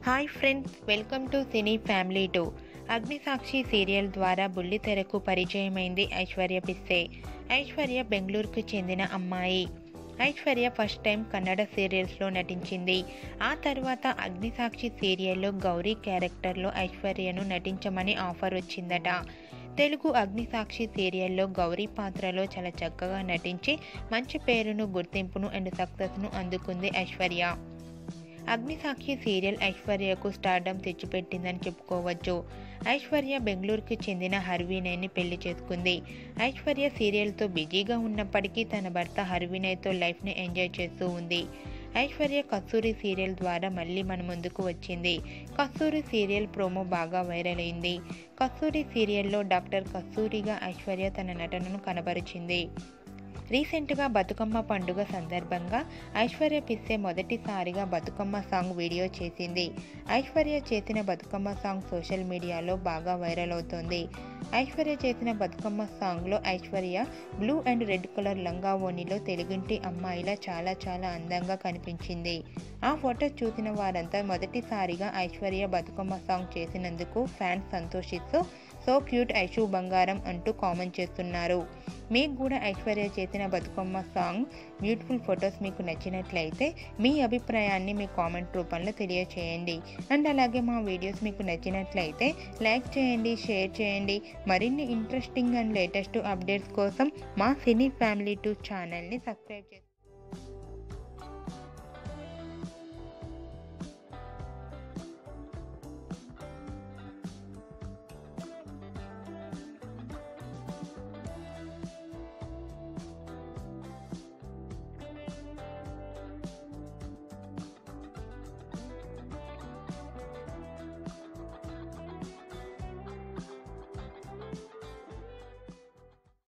hi friends welcome to cine family two Agnisakshi serial ద్వారా బుల్లితెరకు పరిచయమైంది ఐశ్వర్య పిస్సే ఐశ్వర్య బెంగళూరుకు చెందిన అమ్మాయి ఐశ్వర్య ఫస్ట్ టైం కన్నడ సీరియల్స్లో నటించింది ఆ తర్వాత అగ్నిసాక్షి సీరియల్లో గౌరీ క్యారెక్టర్లో ఐశ్వర్యను నటించమని ఆఫర్ వచ్చిందట తెలుగు అగ్నిసాక్షి సీరియల్లో గౌరీ పాత్రలో చాలా చక్కగా నటించి మంచి పేరును గుర్తింపును అండ్ సక్సెస్ను అందుకుంది ఐశ్వర్య అగ్నిసాక్షి సీరియల్ ఐశ్వర్యకు స్టార్డమ్ తెచ్చిపెట్టిందని చెప్పుకోవచ్చు ఐశ్వర్య బెంగళూరుకు చెందిన హర్వీనయ్ని పెళ్లి చేసుకుంది ఐశ్వర్య సీరియల్తో బిజీగా ఉన్నప్పటికీ తన భర్త హర్వీనయ్తో లైఫ్ని ఎంజాయ్ చేస్తూ ఉంది ఐశ్వర్య కస్తూరి సీరియల్ ద్వారా మళ్ళీ మన ముందుకు వచ్చింది కస్తూరి సీరియల్ ప్రోమో బాగా వైరల్ అయింది కస్తూరి సీరియల్లో డాక్టర్ కస్తూరిగా ఐశ్వర్య తన నటనను కనబరిచింది రీసెంట్గా బతుకమ్మ పండుగ సందర్భంగా ఐశ్వర్య పిస్సే మొదటిసారిగా బతుకమ్మ సాంగ్ వీడియో చేసింది ఐశ్వర్య చేసిన బతుకమ్మ సాంగ్ సోషల్ మీడియాలో బాగా వైరల్ అవుతోంది ఐశ్వర్య చేసిన బతుకమ్మ సాంగ్లో Aishwarya blue and red colour లంగా ఓణిలో తెలుగింటి అమ్మాయిలా చాలా చాలా అందంగా కనిపించింది ఆ ఫోటో చూసిన వారంతా మొదటిసారిగా ఐశ్వర్య బతుకమ్మ సాంగ్ చేసినందుకు ఫ్యాన్స్ సంతోషిస్తూ సో క్యూట్ ఐషు బంగారం అంటూ కామెంట్ చేస్తున్నారు మీకు కూడా ఐశ్వర్య చేసిన బతుకమ్మ సాంగ్ బ్యూటిఫుల్ ఫొటోస్ మీకు నచ్చినట్లయితే మీ అభిప్రాయాన్ని మీ కామెంట్ రూపంలో తెలియచేయండి అండ్ అలాగే మా వీడియోస్ మీకు నచ్చినట్లయితే లైక్ చేయండి షేర్ చేయండి మరిన్ని ఇంట్రెస్టింగ్ అండ్ లేటెస్ట్ అప్డేట్స్ కోసం మా సినీ ఫ్యామిలీ టూ ఛానల్ని సబ్స్క్రైబ్ చేసి